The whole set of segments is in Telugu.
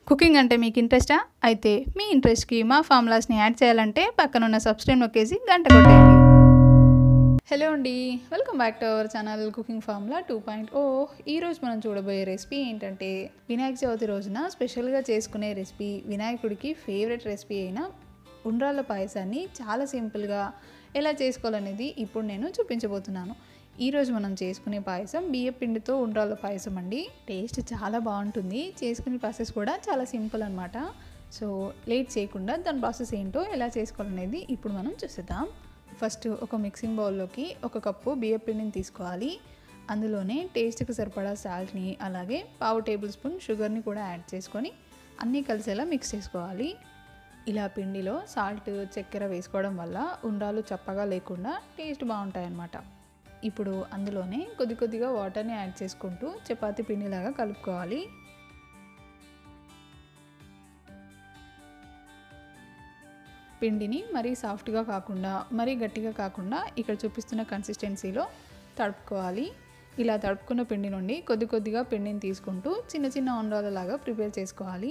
కుకింగ్ అంటే మీకు ఇంట్రెస్టా అయితే మీ ఇంట్రెస్ట్కి మా ఫార్ములాస్ని యాడ్ చేయాలంటే పక్కనున్న సబ్స్క్రైబ్ నొక్కేసి గంట కొట్టేయండి హలో అండి welcome back to our channel cooking formula two point O ఈరోజు మనం చూడబోయే రెసిపీ ఏంటంటే వినాయక చవితి రోజున స్పెషల్గా చేసుకునే రెసిపీ వినాయకుడికి ఫేవరెట్ రెసిపీ అయిన ఉండ్రాళ్ళ పాయసాన్ని చాలా సింపుల్గా ఎలా చేసుకోవాలనేది ఇప్పుడు నేను చూపించబోతున్నాను ఈరోజు మనం చేసుకునే పాయసం బియ్య పిండితో ఉండ్రాళ్ళ పాయసం అండి టేస్ట్ చాలా బాగుంటుంది చేసుకునే ప్రాసెస్ కూడా చాలా సింపుల్ అనమాట సో లేట్ చేయకుండా దాని ప్రాసెస్ ఏంటో ఎలా చేసుకోవాలనేది ఇప్పుడు మనం చూసేద్దాం ఫస్ట్ ఒక మిక్సింగ్ బౌల్లోకి ఒక కప్పు బియ్య పిండిని తీసుకోవాలి అందులోనే టేస్ట్కి సరిపడా సాల్ట్ని అలాగే పావు టేబుల్ స్పూన్ షుగర్ని కూడా యాడ్ చేసుకొని అన్నీ కలిసేలా మిక్స్ చేసుకోవాలి ఇలా పిండిలో సాల్ట్ చక్కెర వేసుకోవడం వల్ల ఉండ్రాలు చప్పగా లేకుండా టేస్ట్ బాగుంటాయి అన్నమాట ఇప్పుడు అందులోనే కొద్ది కొద్దిగా వాటర్ని యాడ్ చేసుకుంటూ చపాతీ పిండిలాగా కలుపుకోవాలి పిండిని మరీ సాఫ్ట్గా కాకుండా మరీ గట్టిగా కాకుండా ఇక్కడ చూపిస్తున్న కన్సిస్టెన్సీలో తడుపుకోవాలి ఇలా తడుపుకున్న పిండి నుండి కొద్ది కొద్దిగా పిండిని తీసుకుంటూ చిన్న చిన్న ఉండ్రాలలాగా ప్రిపేర్ చేసుకోవాలి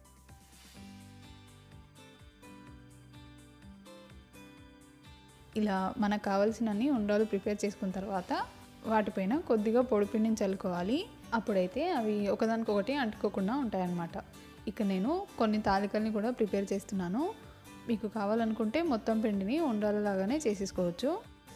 ఇలా మనకు కావాల్సినన్ని ఉండ్రాలు ప్రిపేర్ చేసుకున్న తర్వాత వాటిపైన కొద్దిగా పొడి పిండిని చల్లుకోవాలి అప్పుడైతే అవి ఒకదానికొకటి అంటుకోకుండా ఉంటాయన్నమాట ఇక నేను కొన్ని తాలికల్ని కూడా ప్రిపేర్ చేస్తున్నాను మీకు కావాలనుకుంటే మొత్తం పిండిని ఉండ్రాలలాగానే చేసేసుకోవచ్చు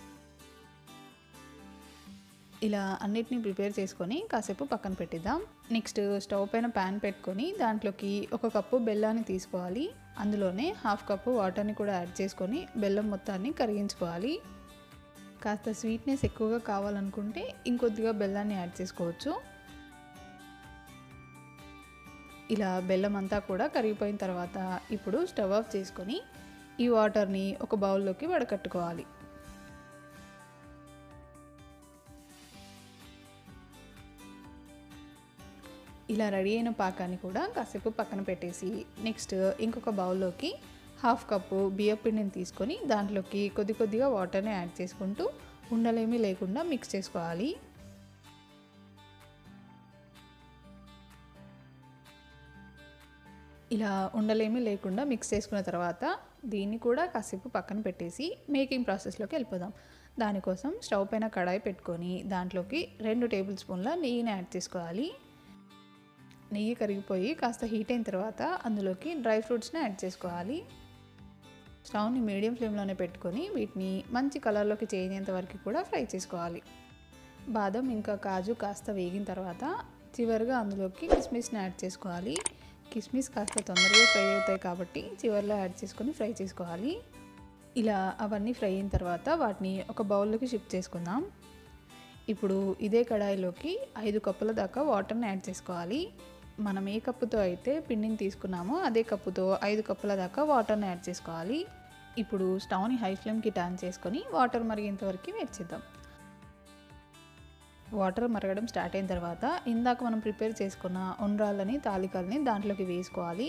ఇలా అన్నిటిని ప్రిపేర్ చేసుకొని కాసేపు పక్కన పెట్టిద్దాం నెక్స్ట్ స్టవ్ పైన ప్యాన్ పెట్టుకొని దాంట్లోకి ఒక కప్పు బెల్లాన్ని తీసుకోవాలి అందులోనే హాఫ్ కప్పు వాటర్ని కూడా యాడ్ చేసుకొని బెల్లం మొత్తాన్ని కరిగించుకోవాలి కాస్త స్వీట్నెస్ ఎక్కువగా కావాలనుకుంటే ఇంకొద్దిగా బెల్లాన్ని యాడ్ చేసుకోవచ్చు ఇలా బెల్లం అంతా కూడా కరిగిపోయిన తర్వాత ఇప్పుడు స్టవ్ ఆఫ్ చేసుకొని ఈ వాటర్ని ఒక బౌల్లోకి వడకట్టుకోవాలి ఇలా రెడీ అయిన పాకాన్ని కూడా కాసేపు పక్కన పెట్టేసి నెక్స్ట్ ఇంకొక బౌల్లోకి హాఫ్ కప్పు బియ్యం పిండిని తీసుకొని దాంట్లోకి కొద్ది కొద్దిగా వాటర్ని యాడ్ చేసుకుంటూ ఉండలేమీ లేకుండా మిక్స్ చేసుకోవాలి ఇలా ఉండలేమీ లేకుండా మిక్స్ చేసుకున్న తర్వాత దీన్ని కూడా కాసేపు పక్కన పెట్టేసి మేకింగ్ ప్రాసెస్లోకి వెళ్ళిపోదాం దానికోసం స్టవ్ పైన కడాయి పెట్టుకొని దాంట్లోకి రెండు టేబుల్ స్పూన్ల నెయ్యిని యాడ్ చేసుకోవాలి నెయ్యి కరిగిపోయి కాస్త హీట్ అయిన తర్వాత అందులోకి డ్రై ఫ్రూట్స్ని యాడ్ చేసుకోవాలి స్టవ్ని మీడియం ఫ్లేమ్లోనే పెట్టుకొని వీటిని మంచి కలర్లోకి చేయేంత వరకు కూడా ఫ్రై చేసుకోవాలి బాదం ఇంకా కాజు కాస్త వేగిన తర్వాత చివరిగా అందులోకి కిస్మిస్ని యాడ్ చేసుకోవాలి కిస్మిస్ కాస్త తొందరగా ఫ్రై అవుతాయి కాబట్టి చివరిలో యాడ్ చేసుకొని ఫ్రై చేసుకోవాలి ఇలా అవన్నీ ఫ్రై అయిన తర్వాత వాటిని ఒక బౌల్లోకి షిఫ్ట్ చేసుకుందాం ఇప్పుడు ఇదే కడాయిలోకి ఐదు కప్పుల దాకా వాటర్ని యాడ్ చేసుకోవాలి మనం ఏ కప్పుతో అయితే పిండిని తీసుకున్నామో అదే కప్పుతో ఐదు కప్పుల దాకా వాటర్ని యాడ్ చేసుకోవాలి ఇప్పుడు స్టవ్ని హై ఫ్లేమ్కి టర్న్ చేసుకొని వాటర్ మరిగేంత వరకు వెచ్చిద్దాం వాటర్ మరగడం స్టార్ట్ అయిన తర్వాత ఇందాక మనం ప్రిపేర్ చేసుకున్న ఉండ్రాళ్ళని తాలికల్ని దాంట్లోకి వేసుకోవాలి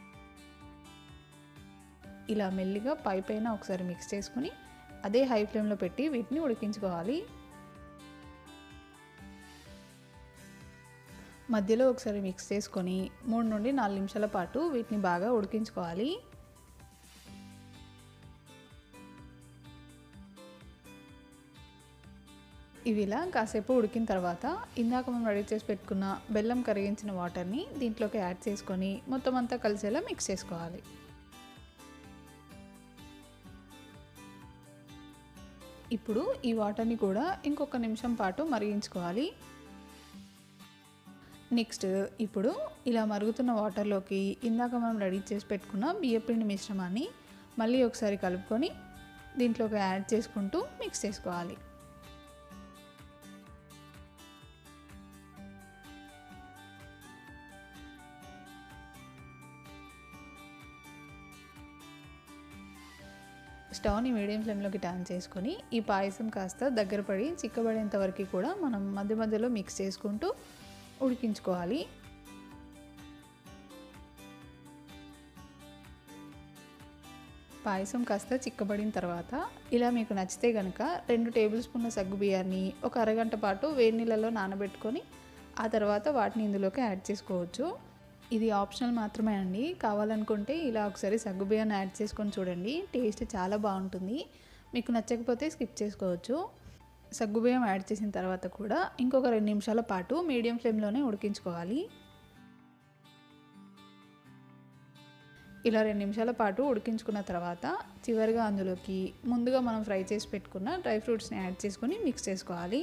ఇలా మెల్లిగా పై పైన ఒకసారి మిక్స్ చేసుకుని అదే హై ఫ్లేమ్లో పెట్టి వీటిని ఉడికించుకోవాలి మధ్యలో ఒకసారి మిక్స్ చేసుకొని మూడు నుండి నాలుగు నిమిషాల పాటు వీటిని బాగా ఉడికించుకోవాలి ఇవి ఇలా కాసేపు ఉడికిన తర్వాత ఇందాక మనం రెడీ చేసి పెట్టుకున్న బెల్లం కరిగించిన వాటర్ని దీంట్లోకి యాడ్ చేసుకొని మొత్తం అంతా కలిసేలా మిక్స్ చేసుకోవాలి ఇప్పుడు ఈ వాటర్ని కూడా ఇంకొక నిమిషం పాటు మరిగించుకోవాలి నెక్స్ట్ ఇప్పుడు ఇలా మరుగుతున్న వాటర్లోకి ఇందాక మనం రెడీ చేసి పెట్టుకున్న బియ్యపిండి మిశ్రమాన్ని మళ్ళీ ఒకసారి కలుపుకొని దీంట్లోకి యాడ్ చేసుకుంటూ మిక్స్ చేసుకోవాలి స్టవ్ని మీడియం ఫ్లేమ్లోకి టర్న్ చేసుకొని ఈ పాయసం కాస్త దగ్గర పడి చిక్కబడేంత వరకు కూడా మనం మధ్య మధ్యలో మిక్స్ చేసుకుంటూ ఉడికించుకోవాలి పాయసం కాస్త చిక్కబడిన తర్వాత ఇలా మీకు నచ్చితే కనుక రెండు టేబుల్ స్పూన్ల సగ్గు బియ్యాన్ని ఒక అరగంట పాటు వేడి నీళ్ళలో నానబెట్టుకొని ఆ తర్వాత వాటిని ఇందులోకి యాడ్ చేసుకోవచ్చు ఇది ఆప్షనల్ మాత్రమే అండి కావాలనుకుంటే ఇలా ఒకసారి సగ్గుబియ్యాన్ని యాడ్ చేసుకొని చూడండి టేస్ట్ చాలా బాగుంటుంది మీకు నచ్చకపోతే స్కిప్ చేసుకోవచ్చు సగ్గుబియ్యం యాడ్ చేసిన తర్వాత కూడా ఇంకొక రెండు నిమిషాల పాటు మీడియం ఫ్లేమ్లోనే ఉడికించుకోవాలి ఇలా రెండు నిమిషాల పాటు ఉడికించుకున్న తర్వాత చివరిగా అందులోకి ముందుగా మనం ఫ్రై చేసి పెట్టుకున్న డ్రై ఫ్రూట్స్ని యాడ్ చేసుకొని మిక్స్ చేసుకోవాలి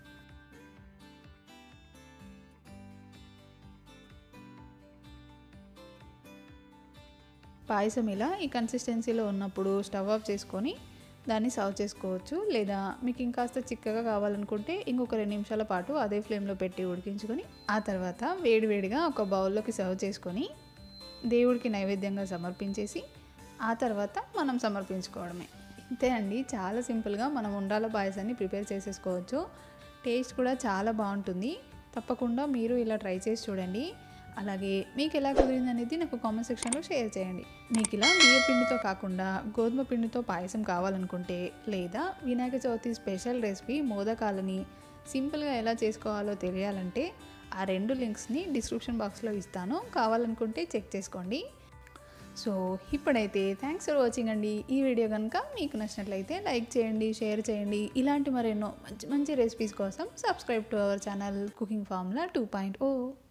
పాయసం ఇలా ఈ కన్సిస్టెన్సీలో ఉన్నప్పుడు స్టవ్ ఆఫ్ చేసుకొని దాన్ని సర్వ్ చేసుకోవచ్చు లేదా మీకు ఇంకాస్త చిక్కగా కావాలనుకుంటే ఇంకొక రెండు నిమిషాల పాటు అదే ఫ్లేమ్లో పెట్టి ఉడికించుకొని ఆ తర్వాత వేడివేడిగా ఒక బౌల్లోకి సర్వ్ చేసుకొని దేవుడికి నైవేద్యంగా సమర్పించేసి ఆ తర్వాత మనం సమర్పించుకోవడమే ఇంతే అండి చాలా సింపుల్గా మనం ఉండాల పాయసాన్ని ప్రిపేర్ చేసేసుకోవచ్చు టేస్ట్ కూడా చాలా బాగుంటుంది తప్పకుండా మీరు ఇలా ట్రై చేసి చూడండి అలాగే మీకు ఎలా కుదిరింది అనేది నాకు కామెంట్ సెక్షన్లో షేర్ చేయండి మీకు ఇలా బియ్య పిండితో కాకుండా గోధుమ పిండితో పాయసం కావాలనుకుంటే లేదా వినాయక చవితి స్పెషల్ రెసిపీ మోదకాలని సింపుల్గా ఎలా చేసుకోవాలో తెలియాలంటే ఆ రెండు లింక్స్ని డిస్క్రిప్షన్ బాక్స్లో ఇస్తాను కావాలనుకుంటే చెక్ చేసుకోండి సో ఇప్పుడైతే థ్యాంక్స్ ఫర్ వాచింగ్ అండి ఈ వీడియో కనుక మీకు నచ్చినట్లయితే లైక్ చేయండి షేర్ చేయండి ఇలాంటి మరెన్నో మంచి మంచి రెసిపీస్ కోసం subscribe to our channel cooking formula two point oh